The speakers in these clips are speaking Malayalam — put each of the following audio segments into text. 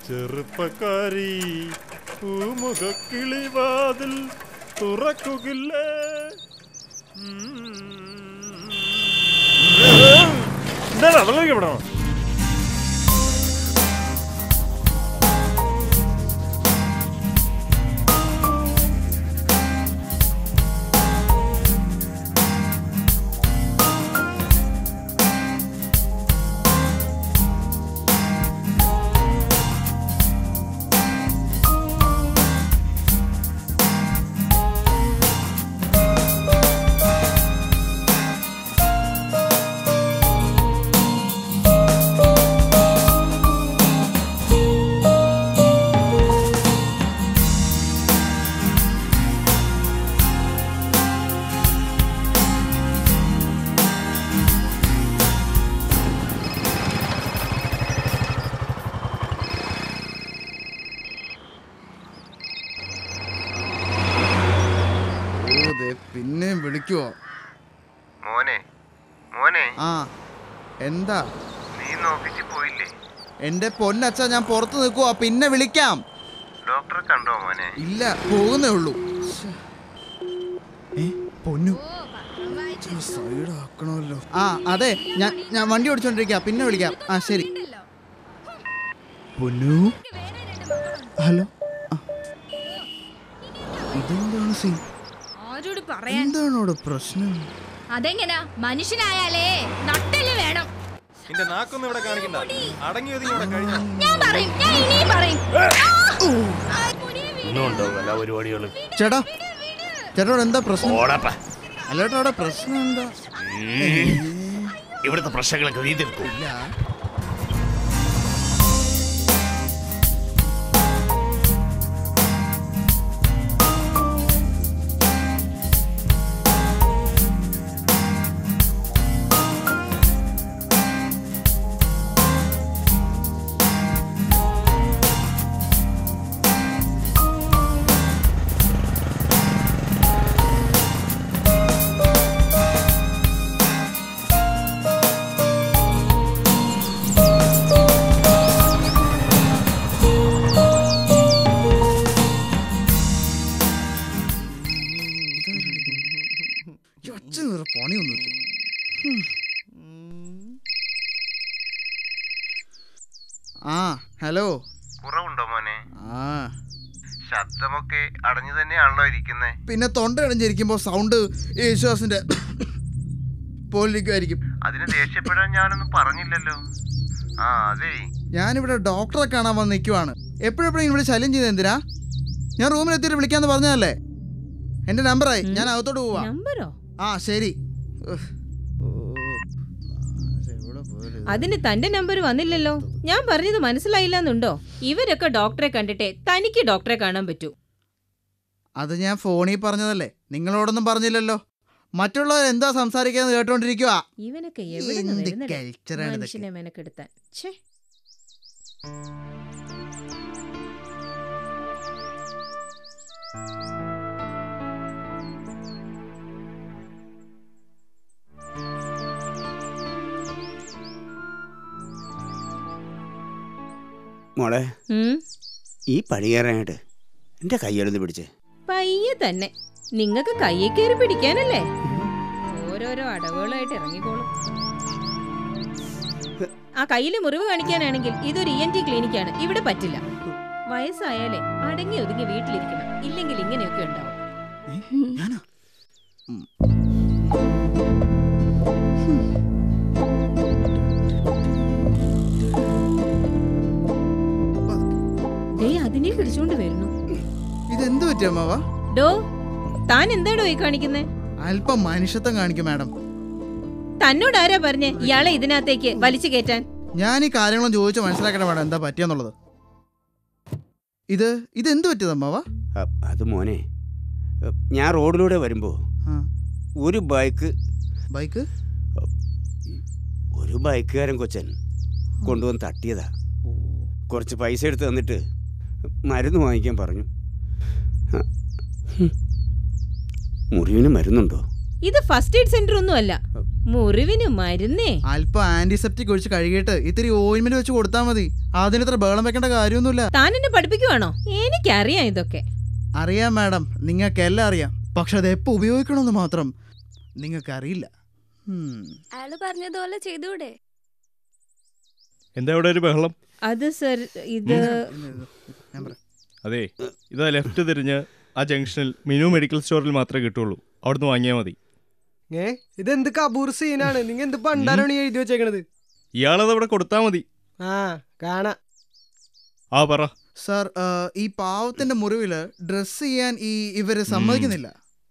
ചെറുപ്പക്കാരി പൂമുഖ കിളിവാതിൽ തുറക്കുകില്ലേ എന്താ വെള്ളം ഇവിടെ ഓ ദേ പിന്നെയും വിളിക്കുവോ മോനെ മോനെ ആ എന്താ നീ ഇന്ന് ഓഫീസിൽ പോയില്ലേ എന്റെ പൊന്നച്ഛ ഞാൻ പുറത്ത് നിൽക്കുവാ പിന്നെ വിളിക്കാം ഡോക്ടറെ കണ്ടോ മോനെ ഇല്ല പോകുന്നേ ഉള്ളൂ ശ്ശെ. ഏ പൊന്നു സൈഡ് ആക്കണമല്ലോ ആ അതെ ഞാൻ ഞാൻ വണ്ടി ഓടിച്ചോണ്ടിരിക്കാം പിന്നെ വിളിക്കാം ആ ശരി പൊന്നു ഹലോ ആ. ഇതെന്താണ് സീൻ ആരോട് പറയാൻ എന്താണ് അവിടെ പ്രശ്നം അതെങ്ങനാ മനുഷ്യനായാലേ നട്ടല് വേണം നിന്റെ നാക്കൊന്നും ഇവിടെ കാണിക്കണ്ട അടങ്ങി ഒതുങ്ങി ഇവിടെ കഴിഞ്ഞു ഞാൻ പറയും ഞാൻ ഇനിയും പറയും ഇന്നുണ്ടോ വല്ല പരിപാടികള് ചേട്ടാ ചേട്ടാ എന്താ പ്രശ്നം ഓടപ്പ അല്ലേട്ടാ അവിടെ പ്രശ്നം എന്താ ഇവിടുത്തെ പ്രശ്നങ്ങളൊക്കെ നീ തീർക്കും ഇല്ല ഈ ഒച്ച നിറ പണിയൊന്നുമില്ല ഹും. ആ ഹലോ കുറവുണ്ടോ മോനെ ആ ശബ്ദമൊക്കെ അടഞ്ഞു തന്നെയാണല്ലോ ഇരിക്കുന്നേ പിന്നെ തൊണ്ട അടഞ്ഞിരിക്കുമ്പോൾ സൗണ്ട് യേശുദാസിന്റെ പോലിരിക്കുമായിരിക്കും അതിന് ദേഷ്യപ്പെടാൻ ഞാനൊന്നും പറഞ്ഞില്ലല്ലോ ആ അതെ ഞാനിവിടെ ഡോക്ടറെ കാണാൻ വന്ന് നിൽക്കുവാണ് എപ്പോഴെപ്പോഴും ഇവിടെ ശല്യം ചെയ്ത് എന്തിനാ ഞാൻ റൂമിലെത്തിയിട്ട് വിളിക്കാന്ന് പറഞ്ഞതല്ലേ എന്റെ നമ്പറായി ഞാൻ അകത്തോട്ട് പോവാ നമ്പറോ ആ ശരി ഉഹ്. ഓ, എവിടെ പോയത്? അതിന് തന്റെ നമ്പർ വന്നില്ലല്ലോ ഞാൻ പറഞ്ഞത് മനസ്സിലായില്ലെന്നുണ്ടോ ഇവരൊക്കെ ഡോക്ടറെ കണ്ടിട്ടേ തനിക്ക് ഡോക്ടറെ കാണാൻ പറ്റൂ അത് ഞാൻ ഫോണിൽ പറഞ്ഞതല്ലേ നിങ്ങളോടൊന്നും പറഞ്ഞില്ലല്ലോ മറ്റുള്ളവർ എന്താ സംസാരിക്കാന്ന് കേട്ടോണ്ടിരിക്കുക ഇവനൊക്കെ എവിടെ നിന്ന് എന്ത് വരുന്നടേ? കൾച്ചറാണ് ഇതൊക്കെ മനുഷ്യനെ മെനക്കെടുത്താൻ ഛേ മോളെ ഉം, ഈ പണി കയറാനായിട്ട് എൻ്റെ കയ്യെടുത്ത് പിടിച്ച് പയ്യെ തന്നെ നിങ്ങക്ക് കയ്യെ കയറി പിടിക്കാനല്ലേ ഓരോരോ അടവുകളായിട്ട് ഇറങ്ങിക്കോളും ആ കയ്യില് മുറിവ് കാണിക്കാനാണെങ്കിൽ ഇതൊരു ഇ എൻ ടി ക്ലിനിക്കാണ് ഇവിടെ പറ്റില്ല വയസ്സായാലേ അടങ്ങി ഒതുങ്ങി വീട്ടിലിരിക്കണം ഇല്ലെങ്കിൽ ഇങ്ങനെയൊക്കെ ഉണ്ടാവും ഞാനാ ദേ അതിനെ പിടിച്ചോണ്ട് വരുന്നു ഇതെന്ത് പറ്റിയ അമ്മാവ ഡോ താൻ എന്താടോ ഈ കാണിക്കുന്നേ അല്പം മനുഷ്യത്വം കാണിക്കും മാഡം തന്നോട് ആരാ പറഞ്ഞേ ഇയാളെ ഇതിനകത്തേക്ക് വലിച്ചു കയറ്റാൻ ഞാൻ ഈ കാര്യങ്ങളും ചോദിച്ച് മനസ്സിലാക്കണം മാഡം എന്താ പറ്റിയെന്നുള്ളത് ഇത് ഇതെന്ത് പറ്റിയത് അമ്മാവ അ- അത് മോനെ അ, ഞാൻ റോഡിലൂടെ വരുമ്പോൾ ആ. ഒരു ബൈക്ക് ബൈക്ക് ഒരു ബൈക്കുകാരൻ കൊച്ചൻ കൊണ്ടുവന്ന് തട്ടിയതാ കുറച്ച് പൈസ എടുത്ത് തന്നിട്ട് മരുന്ന് വാങ്ങിക്കാൻ പറഞ്ഞു ഹ, ഹും. മുറിവിന് മരുന്നുണ്ടോ ഇത് ഫസ്റ്റ് എയ്ഡ് സെന്റർ ഒന്നും അല്ല മുറിവിന് മരുന്നേ അല്പം ആന്റിസെപ്റ്റിക് ഒഴിച്ച് കഴുകിയിട്ട് ഇത്തിരി ഓയിൻമെന്റ് വെച്ച് കൊടുത്താൽ മതി അതിന് ഇത്ര ബഹളം വെക്കേണ്ട കാര്യമൊന്നുമില്ല താൻ എന്നെ പഠിപ്പിക്കുവാണോ എനിക്കറിയാം ഇതൊക്കെ അറിയാം മാഡം നിങ്ങൾക്കെല്ലാം അറിയാം പക്ഷെ അത് എപ്പോൾ ഉപയോഗിക്കണമെന്ന് മാത്രം നിങ്ങൾക്കറിയില്ല ഉം. അയാള് പറഞ്ഞതുപോലെ ചെയ്തൂടെ എന്താ ഇവിടെ ഒരു ബഹളം അത് സർ ഇത് ഞാൻ പറയാം അതെ ഇതാ ലെഫ്റ്റ് തിരിഞ്ഞ് ആ ജംഗ്ഷനിൽ മിനു മെഡിക്കൽ സ്റ്റോറിൽ മാത്രമേ കിട്ടുള്ളൂ അവിടുന്ന് വാങ്ങിയാൽ മതി ഏ ഇതെന്ത് കബൂർ സീനാണ് നിങ്ങ എന്ത് പണ്ടാരാണ് ഈ എഴുതി വെച്ചേക്കണത് ഇയാളത് അവിടെ കൊടുത്താൽ മതി ആ കാണാ ആ പറ സാർ ആ, ഈ പാവത്തിന്റെ മുറിവില് ഡ്രസ് ചെയ്യാൻ ഈ ഇവര് സമ്മതിക്കുന്നില്ല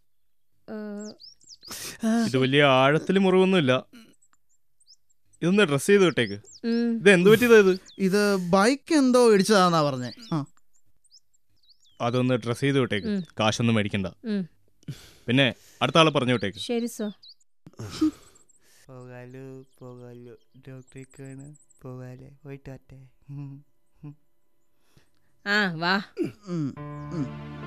ഏ, ഇത് വലിയ ആഴത്തിൽ മുറിവൊന്നുമില്ല ഇതൊന്ന് ഡ്രസ് ചെയ്ത് വിട്ടേക്ക് ഉം. ഇത് എന്ത് പറ്റിയതാ ഇത് ഇത് ബൈക്ക് എന്തോ ഇടിച്ചതാന്നാ പറഞ്ഞേ ആ അതൊന്ന് ഡ്രസ് ചെയ്ത് വിട്ടേക്ക് ഉം. കാശൊന്നും മേടിക്കണ്ട ഉം. പിന്നെ അടുത്ത ആളെ പറഞ്ഞു വിട്ടേക്ക് ശരി സോ പോകാലോ പോകാലോ ഡോക്ടറെ കാണാൻ പോകാലേ പോയിട്ട് ആ വാ ഉം, ഉം.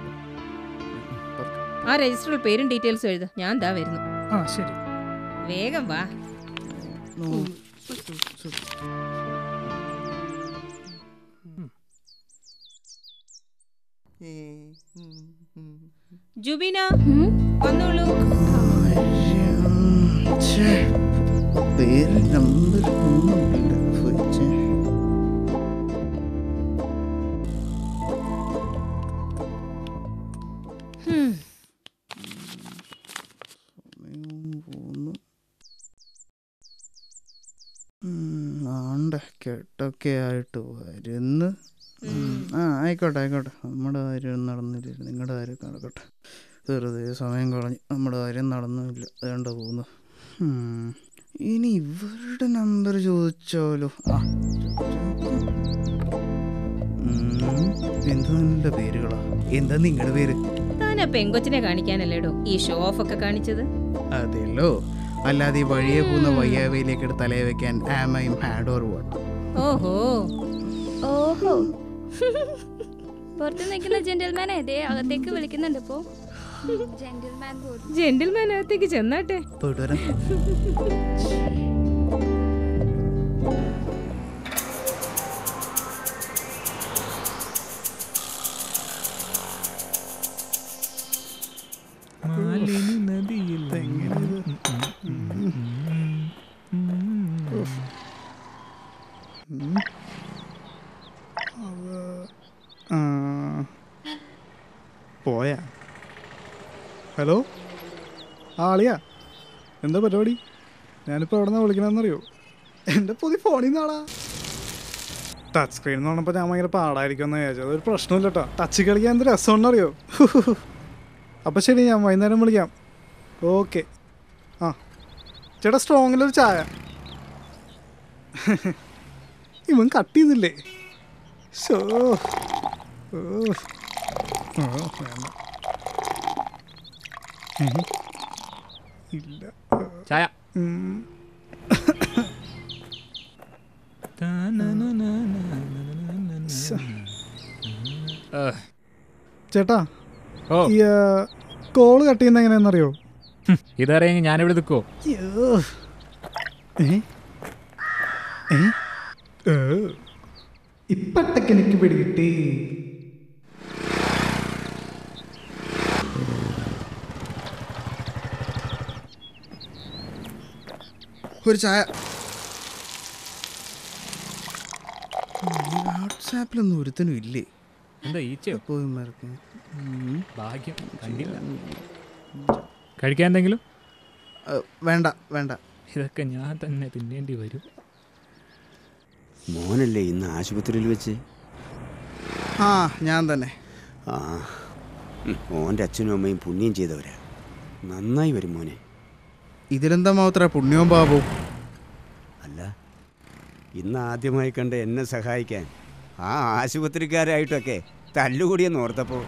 ആ രജിസ്റ്ററിൽ പേരും ഡീറ്റെയിൽസും എഴുത ഞാൻ ദാ വരുന്നു ആ ശരി വേഗം വാ നോ. ജുബിന വന്നോളൂ ഛേ, പേര് നമ്പർ ഒന്നുമില്ല ഛേ. ഹും. സമയവും പോന്നു. ഉം, ആണ്ടെ കെട്ടൊക്കെ ആയിട്ട് വരുന്നു ഉം, ആ ആയിക്കോട്ടെ ആയിക്കോട്ടെ നമ്മുടെ കാര്യം നടന്നില്ല നിങ്ങളുടെ കാര്യം നടക്കട്ടെ വെറുതെ സമയം കളഞ്ഞ് നമ്മുടെ കാര്യം നടന്നില്ല വേണ്ട പോകുന്നു ഉം, ഇനി ഇവരുടെ നമ്പർ ചോദിച്ചാലോ ആ ഉം, എന്ത് നല്ല പേരുകളാ എന്താ നിങ്ങളുടെ പേര് താൻ ആ പെങ്കൊച്ചിനെ കാണിക്കാനല്ലേടോ ഈ ഷോ ഓഫ് ഒക്കെ കാണിച്ചത് അതെല്ലോ അല്ലാതെ ഈ വഴിയെ പോകുന്ന വയ്യാവയിലേക്ക് തലയെ വെക്കാൻ ആമയും ഹാഡ് ഓർ വാട്ട് ഓഹോ ഓഹോ പുറത്ത് നിൽക്കുന്ന ജെന്റിൽമാനെ ഇതേ അകത്തേക്ക് വിളിക്കുന്നുണ്ട് ഇപ്പോ ജെന്റിൽമാൻ പോലും ജെന്റിൽമാൻ അകത്തേക്ക് ചെന്നാട്ടെ പോയിട്ട് വരാം ആ. പോയാ ഹലോ ആളിയാ എന്താ പരിപാടി ഞാനിപ്പോൾ എവിടെ നിന്നാണ് വിളിക്കണമെന്നറിയോ എൻ്റെ പുതിയ ഫോണിൽ നിന്നാടാ ടച്ച് സ്ക്രീൻ എന്ന് പറഞ്ഞപ്പോൾ ഞാൻ ഭയങ്കര പാടായിരിക്കും എന്ന് വിചാരിച്ചു അതൊരു പ്രശ്നമില്ല കേട്ടോ ടച്ച് കളിക്കാൻ എന്ത് രസമുണ്ടെന്നറിയോ അപ്പം ശരി ഞാൻ വൈകുന്നേരം വിളിക്കാം ഓക്കെ ആ ചേട്ടാ സ്ട്രോങ്ങിലൊരു ചായ ഇവൻ കട്ട് ചെയ്തില്ലേ ഷോ ഓ ഓ വേണ്ട ഉം. ഇല്ല ചായ ഉം. ശ്ശെ. ചേട്ടാ ഓ ഈ കോള് കട്ട് ചെയ്യുന്ന എങ്ങനെയാണെന്നറിയോ ഇതറിയെങ്കിൽ ഞാനിവിടെ നിൽക്കോ അയ്യോ. ഏ? ഏ? ഏ. ഇപ്പട്ടക്ക് എനിക്ക് പിടികിട്ടി ഒരു ചായ വാട്സാപ്പിലൊന്നും ഒരുത്തനും ഇല്ലേ എന്താ ഈച്ചയോ പോയി മറക്കും ഭാഗ്യം കണ്ടില്ല കഴിക്കാൻ എന്തെങ്കിലും വേണ്ട വേണ്ട ഇതൊക്കെ ഞാൻ തന്നെ തിന്നേണ്ടി വരും മോനല്ലേ ഇന്ന് ആശുപത്രിയിൽ വെച്ച് ആ ഞാൻ തന്നെ ആ ഉം, മോൻ്റെ അച്ഛനും അമ്മയും പുണ്യം ചെയ്തവരാ നന്നായി വരും മോനെ ഇതിലെന്താ മാത്രം പുണ്യവും ബാബു അല്ല ഇന്ന് ആദ്യമായി കണ്ട് എന്നെ സഹായിക്കാൻ ആ ആശുപത്രിക്കാരായിട്ടൊക്കെ തല്ലുകൂടിയെന്ന് ഓർത്തപ്പോൾ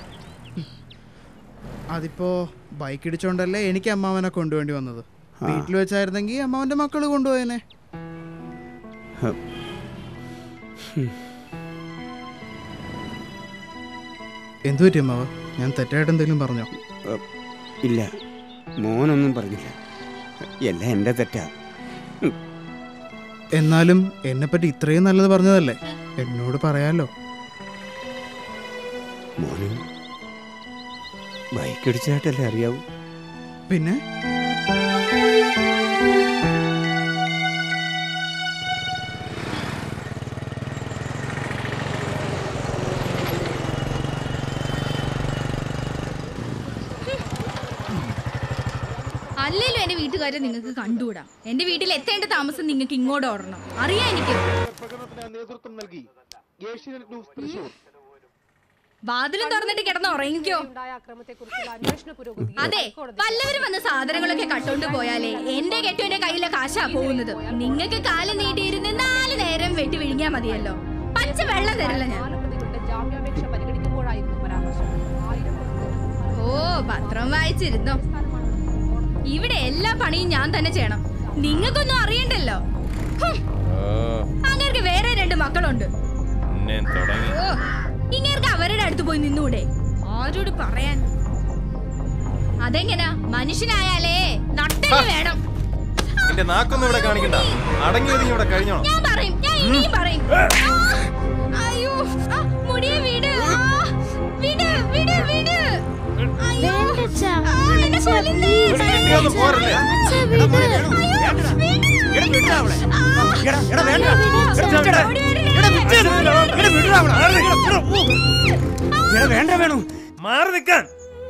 അതിപ്പോ ബൈക്ക് ഇടിച്ചോണ്ടല്ലേ എനിക്ക് അമ്മാവനെ കൊണ്ടുവേണ്ടി വന്നത് ആ. വീട്ടിൽ വെച്ചായിരുന്നെങ്കിൽ അമ്മാവന്റെ മക്കള് കൊണ്ടുപോയനെ ഹ. എന്തു പറ്റി അമ്മാവ ഞാൻ തെറ്റായിട്ട് എന്തെങ്കിലും പറഞ്ഞോ ഇല്ല മോനൊന്നും പറഞ്ഞില്ല എല്ലാം എൻ്റെ തെറ്റാ എന്നാലും എന്നെപ്പറ്റി ഇത്രയും നല്ലത് പറഞ്ഞതല്ലേ എന്നോട് പറയാലോ മോന് ബൈക്ക് ഇടിച്ചായിട്ടല്ലേ അറിയാവൂ പിന്നെ അല്ലല്ലോ എന്റെ വീട്ടുകാരെ നിങ്ങൾക്ക് കണ്ടുകൂടാ എന്റെ വീട്ടിൽ എത്തേണ്ട താമസം നിങ്ങൾക്ക് ഇങ്ങോട്ട് ഓടണം അറിയാം എനിക്ക് വാതിലും തുറന്നിട്ട് കിടന്ന് ഉറങ്ങിക്കോ അതെ വല്ലവരും വന്ന് സാധനങ്ങളൊക്കെ കട്ടോണ്ട് പോയാലേ എന്റെ കെട്ടുവിന്റെ കയ്യിലെ കാശാ പോകുന്നത് നിങ്ങൾക്ക് കാല് നീട്ടിയിരുന്ന് നാല് നേരം വെട്ടി വിഴുങ്ങിയാ മതിയല്ലോ പച്ച വെള്ളം തരില്ല ഞാൻ ഓ പത്രം വായിച്ചിരുന്നോ ഇവിടെ എല്ലാ പണിയും ഞാൻ തന്നെ ചെയ്യണം നിങ്ങൾക്കൊന്നും അറിയണ്ടല്ലോ ഹും. അങ്ങേർക്ക് വേറെ രണ്ട് മക്കളുണ്ട് തുടങ്ങി ഓ ഇങ്ങേർക്ക് അവരുടെ അടുത്ത് പോയി നിന്നൂടെ ആരോട് പറയാൻ അതെങ്ങനാ മനുഷ്യനായാലേ നട്ടല് വേണം നിന്റെ നാക്കൊന്നും ഇവിടെ കാണിക്കണ്ട അടങ്ങി ഒതുങ്ങി ഇവിടെ കഴിഞ്ഞോണം ഞാൻ പറയും ഞാൻ ഇനിയും പറയും ആ, അയ്യോ ആ, മുടിയെ വിട് ആ, വിട് വിട് വിട് അയ്യോ ആ, എന്നെ കൊല്ലുന്നേ. കെട്ടിയൊന്നും പോരല്ലേ അച്ഛാ, വിട്. അയ്യോ, വിട്. ആ, ഓടി വരണേ. വേണ്ട വേണു മാറി നിൽക്കാൻ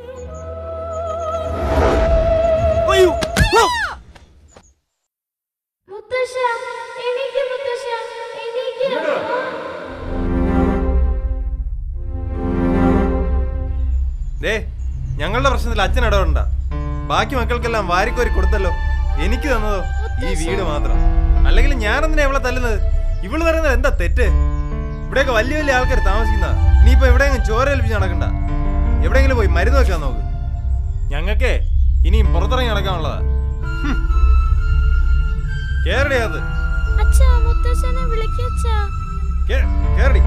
ദേ ഞങ്ങളുടെ പ്രശ്നത്തിൽ അച്ഛൻ ഇടപെടണ്ട ബാക്കി മക്കൾക്കെല്ലാം വാരിക്കോരി കൊടുത്തല്ലോ എനിക്ക് തന്നതോ ഈ വീട് മാത്രം അല്ലെങ്കിൽ ഞാനെന്തിനാ ഇവളെ തല്ലുന്നത് ഇവള് പറയുന്നത് എന്താ തെറ്റ് ഇവിടെയൊക്കെ വലിയ വലിയ ആൾക്കാർ താമസിക്കുന്ന ഇനിയിപ്പോ എവിടെയെങ്കിലും ചോര ഏൽപ്പിച്ച് നടക്കണ്ട എവിടെയെങ്കിലും പോയി മരുന്ന് വെക്കാൻ നോക്ക് ഞങ്ങൾക്കേ ഇനിയും പുറത്തിറങ്ങി നടക്കാനുള്ളതാ ഹും. കേറടി അത് അച്ഛാ മുത്തശ്ശനെ വിളിക്കച്ചാ കേ- കേറടി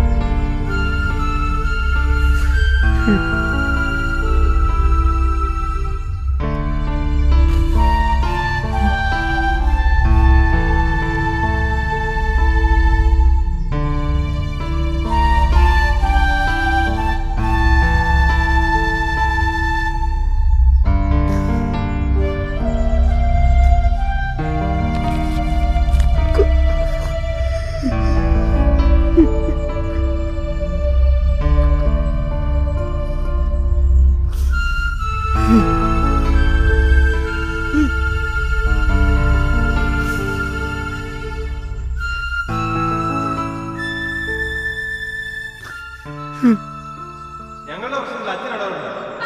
ഞങ്ങളുടെ പ്രശ്നത്തിൽ അച്ഛൻ ഇടപെടണ്ട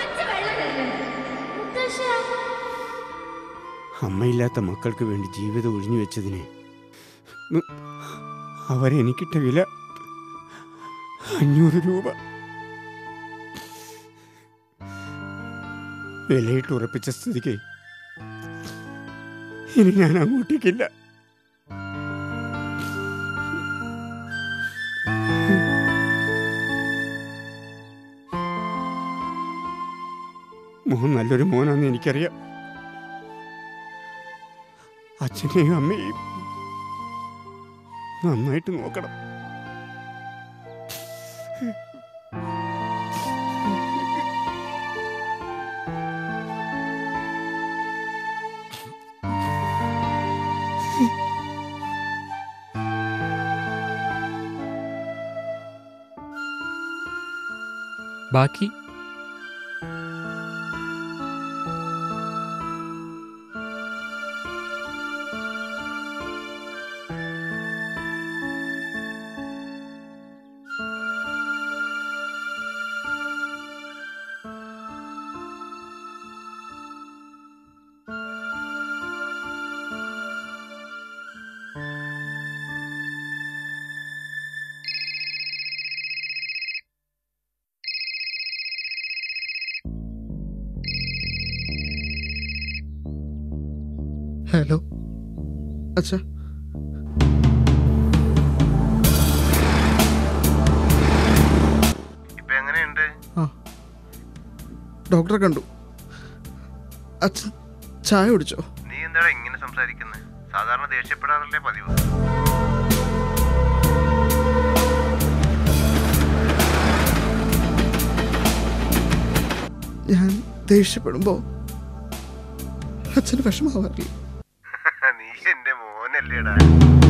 അമ്മയില്ലാത്ത മക്കൾക്ക് വേണ്ടി ജീവിതം ഒഴിഞ്ഞു വെച്ചതിന് ഉം, അവരെനിക്കിട്ട വില അഞ്ഞൂറ് രൂപ വിലയിട്ട് ഉറപ്പിച്ച സ്ഥിതിക്ക് ഇനി ഞാൻ അങ്ങോട്ടേക്കില്ല മോൻ നല്ലൊരു മോനാന്ന് എനിക്കറിയാം അച്ഛനെയും അമ്മയെയും നന്നായിട്ട് നോക്കണം ബാക്കി ഹലോ അച്ഛാ ഇപ്പൊ എങ്ങനെയുണ്ട് ആ ഡോക്ടറെ കണ്ടു അച്ഛൻ ചായ കുടിച്ചോ നീ എന്താടാ ഇങ്ങനെ സംസാരിക്കുന്നത് സാധാരണ ദേഷ്യപ്പെടാറല്ലേ പതിവ് ഞാൻ ദേഷ്യപ്പെടുമ്പോ അച്ഛന് വിഷമാവാറില്ല നീ എന്റെ മോനല്ലേടാ